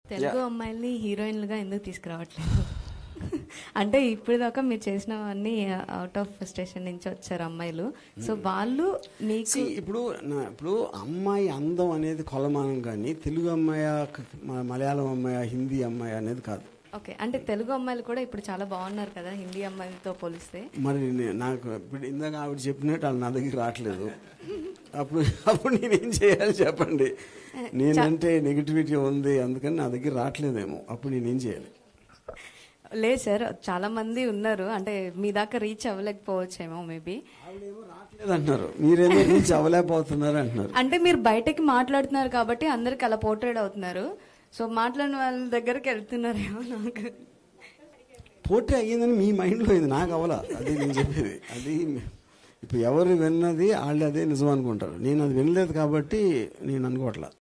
తెలుగు అమ్మాయిల్ని హీరోయిన్లుగా ఎందుకు తీసుకురావట్లేదు అంటే ఇప్పుడు దాకా మీరు చేసినవన్నీ అవుట్ ఆఫ్ స్టేషన్ నుంచి వచ్చారు అమ్మాయిలు సో వాళ్ళు మీకు See, ఇప్పుడు నా- ఇప్పుడు అమ్మాయి అందం అనేది కొలమానం కానీ తెలుగు అమ్మాయ మ- మలయాళం అమ్మాయ హిందీ అమ్మాయి అనేది కాదు ఓకే అంటే తెలుగు అమ్మాయిలు కూడా ఇప్పుడు చాలా బాగున్నారు కదా హిందీ అమ్మాయిలతో పోలిస్తే మరి నే- నాకు ఇప్పుడు ఇందాక ఆవిడ చెప్పినట్టు వాళ్ళు నా దగ్గర రావట్లేదు అప్పుడు అప్పుడు నేనేం చేయాలి చెప్పండి నేనంటే నెగిటివిటీ ఉంది అందుకని నా దగ్గర రావట్లేదేమో అప్పుడు నేనేం చేయాలి లేదు సార్ చాలా మంది ఉన్నారు అంటే మీ దాకా రీచ్ అవ్వలేకపోవచ్చేమో మేబీ ఆవిడేమో రావట్లేదు అంటున్నారు మీరేమో రీచ్ అవ్వలేకపోతున్నారు అంటున్నారు అంటే మీరు బయటకి మాట్లాడుతున్నారు కాబట్టి అందరికి అలా పోర్ట్రేట్ అవుతున్నారు సో మాట్లాడిన వాళ్ళ దగ్గరికి వెళ్తున్నారేమో నాకు పోటీ అయ్యిందని మీ మైండ్లో అయింది నాకు అవలా అది నేను చెప్పేది అది ఇప్పుడు ఎవరు విన్నది వాళ్ళు అదే నిజం అనుకుంటారు నేను అది వినలేదు కాబట్టి నేను అనుకోవట్లా